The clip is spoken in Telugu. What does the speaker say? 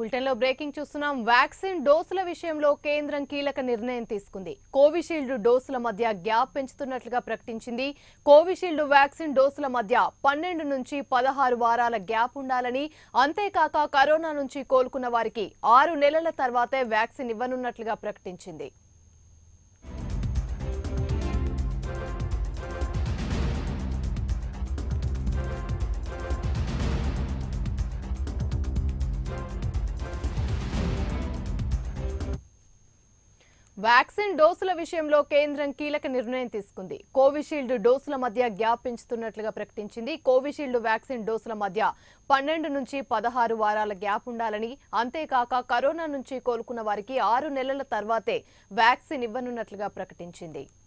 బులెటిన్ లో బ్రేకింగ్ చూస్తున్నాం వ్యాక్సిన్ డోసుల విషయంలో కేంద్రం కీలక నిర్ణయం తీసుకుంది కోవిషీల్డ్ డోసుల మధ్య గ్యాప్ పెంచుతున్నట్లుగా ప్రకటించింది కోవిషీల్డ్ వ్యాక్సిన్ డోసుల మధ్య పన్నెండు నుంచి పదహారు వారాల గ్యాప్ ఉండాలని అంతేకాక కరోనా నుంచి కోలుకున్న వారికి ఆరు నెలల తర్వాతే వ్యాక్సిన్ ఇవ్వనున్నట్లుగా ప్రకటించింది వ్యాక్సిన్ డోసుల విషయంలో కేంద్రం కీలక నిర్ణయం తీసుకుంది కోవిషీల్డ్ డోసుల మధ్య గ్యాప్ పెంచుతున్నట్లుగా ప్రకటించింది కోవిషీల్డ్ వ్యాక్సిన్ డోసుల మధ్య పన్నెండు నుంచి పదహారు వారాల గ్యాప్ ఉండాలని అంతేకాక కరోనా నుంచి కోలుకున్న వారికి ఆరు నెలల తర్వాతే వ్యాక్సిన్ ఇవ్వనున్నట్లుగా ప్రకటించింది